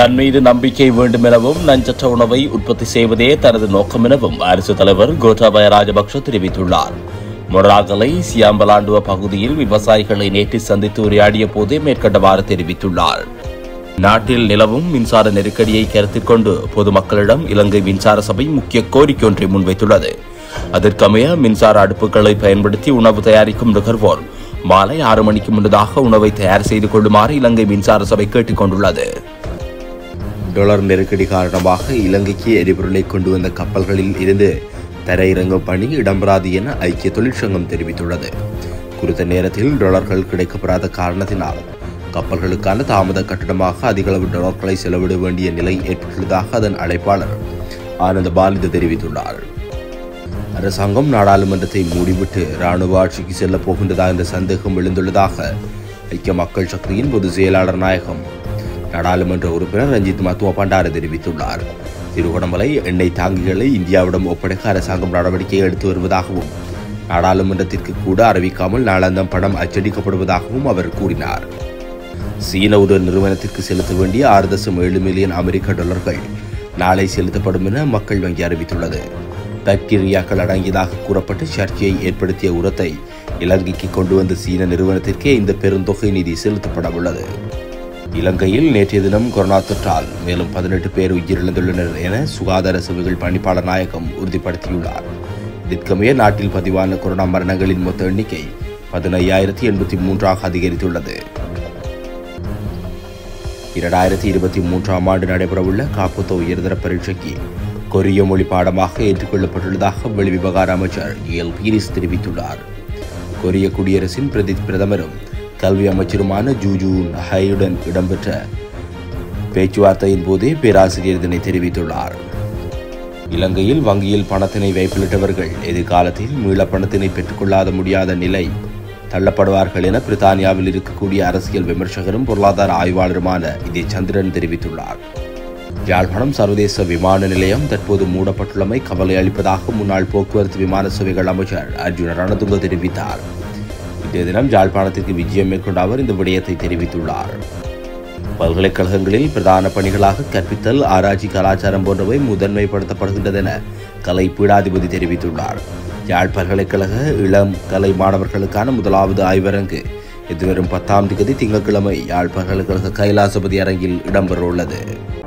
தன் மீது நம்பிக்கை வேண்டும் எனவும் நஞ்சற்ற உணவை உற்பத்தி செய்வதே தனது நோக்கம் எனவும் அரசு தலைவர் கோட்டாபய ராஜபக்ஷ தெரிவித்துள்ளார் மொராகலை சியாம்பலாண்டுவ பகுதியில் விவசாயிகளை நேற்று சந்தித்து உரையாடிய போதே மேற்கண்டவாறு தெரிவித்துள்ளார் நாட்டில் நிலவும் மின்சார நெருக்கடியை கருத்தில் கொண்டு பொதுமக்களிடம் இலங்கை மின்சார சபை முக்கிய கோரிக்கை ஒன்றை முன்வைத்துள்ளது அதற்கமைய மின்சார அடுப்புகளை பயன்படுத்தி உணவு தயாரிக்கும் நுகர்வோர் மாலை ஆறு மணிக்கு முன்னதாக உணவை தயார் செய்து கொள்ளுமாறு இலங்கை மின்சார சபை கேட்டுக் கொண்டுள்ளது டாலர் நெருக்கடி காரணமாக இலங்கைக்கு எரிபொருளை கொண்டு வந்த கப்பல்களில் இருந்து தரையிறங்கும் பணி இடம்பெறாது என ஐக்கிய தொழிற்சங்கம் தெரிவித்துள்ளது குறித்த நேரத்தில் டாலர்கள் கிடைக்கப்பெறாத காரணத்தினால் கப்பல்களுக்கான தாமத கட்டணமாக அதிகளவு டாலர்களை செலவிட வேண்டிய நிலை ஏற்பட்டுள்ளதாக அதன் அழைப்பாளர் ஆனந்த பாலித தெரிவித்துள்ளார் அரசாங்கம் நாடாளுமன்றத்தை மூடிவிட்டு ராணுவ ஆட்சிக்கு செல்லப் போகின்றதா என்ற சந்தேகம் எழுந்துள்ளதாக ஐக்கிய மக்கள் சக்தியின் பொதுச் செயலாளர் நாயகம் நாடாளுமன்ற உறுப்பினர் ரஞ்சித் மத்துவ பண்டார தெரிவித்துள்ளார் திருகோணமலை எண்ணெய் தாங்கிகளை இந்தியாவிடம் ஒப்படைக்க அரசாங்கம் நடவடிக்கை எடுத்து வருவதாகவும் நாடாளுமன்றத்திற்கு கூட அறிவிக்காமல் நாளாந்தம் பணம் அச்சடிக்கப்படுவதாகவும் அவர் கூறினார் சீன உடல் நிறுவனத்திற்கு செலுத்த வேண்டிய ஆறு தசம் ஏழு மில்லியன் அமெரிக்க டாலர்கள் நாளை செலுத்தப்படும் என மக்கள் வங்கி அறிவித்துள்ளது பாக்டீரியாக்கள் அடங்கியதாக கூறப்பட்டு சர்ச்சையை ஏற்படுத்திய உரத்தை இலங்கைக்கு கொண்டு வந்த சீன நிறுவனத்திற்கே இந்த பெருந்தொகை நிதி செலுத்தப்பட உள்ளது இலங்கையில் நேற்றைய தினம் கொரோனா தொற்றால் மேலும் பதினெட்டு பேர் உயிரிழந்துள்ளனர் என சுகாதார சேவைகள் பணிப்பாளர் நாயகம் உறுதிப்படுத்தியுள்ளார் இதற்கமைய நாட்டில் பதிவான கொரோனா மரணங்களின் மொத்த எண்ணிக்கை பதினையாயிரத்தி எண்பத்தி மூன்றாக அதிகரித்துள்ளது இரண்டாயிரத்தி இருபத்தி மூன்றாம் ஆண்டு நடைபெறவுள்ள காப்புத்த உயர்தர பரீட்சைக்கு கொரிய மொழி பாடமாக ஏற்றுக்கொள்ளப்பட்டுள்ளதாக வெளிவிவகார அமைச்சர் எல் பீரிஸ் தெரிவித்துள்ளார் கொரிய குடியரசின் பிரதி பிரதமரும் கல்வி அமைச்சருமான ஜூஜூ ஹையுடன் இடம்பெற்ற பேச்சுவார்த்தையின் போதே பேராசிரியர் இதனை தெரிவித்துள்ளார் இலங்கையில் வங்கியில் பணத்தினை வைப்பிலிட்டவர்கள் எதிர்காலத்தில் மீள பணத்தினை பெற்றுக்கொள்ளாத முடியாத நிலை தள்ளப்படுவார்கள் என பிரித்தானியாவில் இருக்கக்கூடிய அரசியல் விமர்சகரும் பொருளாதார ஆய்வாளருமான இதே சந்திரன் தெரிவித்துள்ளார் யாழ்ப்பாணம் சர்வதேச விமான நிலையம் தற்போது மூடப்பட்டுள்ளமை கவலை அளிப்பதாக முன்னாள் போக்குவரத்து விமான சேவைகள் அமைச்சர் அர்ஜுன ரணதுங்க தெரிவித்தார் இன்றைய தினம் யாழ்ப்பாணத்திற்கு விஜயம் மேற்கொண்ட அவர் இந்த விடயத்தை தெரிவித்துள்ளார் பல்கலைக்கழகங்களில் பிரதான பணிகளாக கற்பித்தல் ஆராய்ச்சி கலாச்சாரம் போன்றவை முதன்மைப்படுத்தப்படுகின்றது என கலை பீடாதிபதி தெரிவித்துள்ளார் யாழ் பல்கலைக்கழக இளம் கலை மாணவர்களுக்கான முதலாவது ஆய்வரங்கு எதிர்வரும் பத்தாம் தேதி திங்கட்கிழமை யாழ் பல்கலைக்கழக கைலாசபதி அரங்கில் இடம்பெறவுள்ளது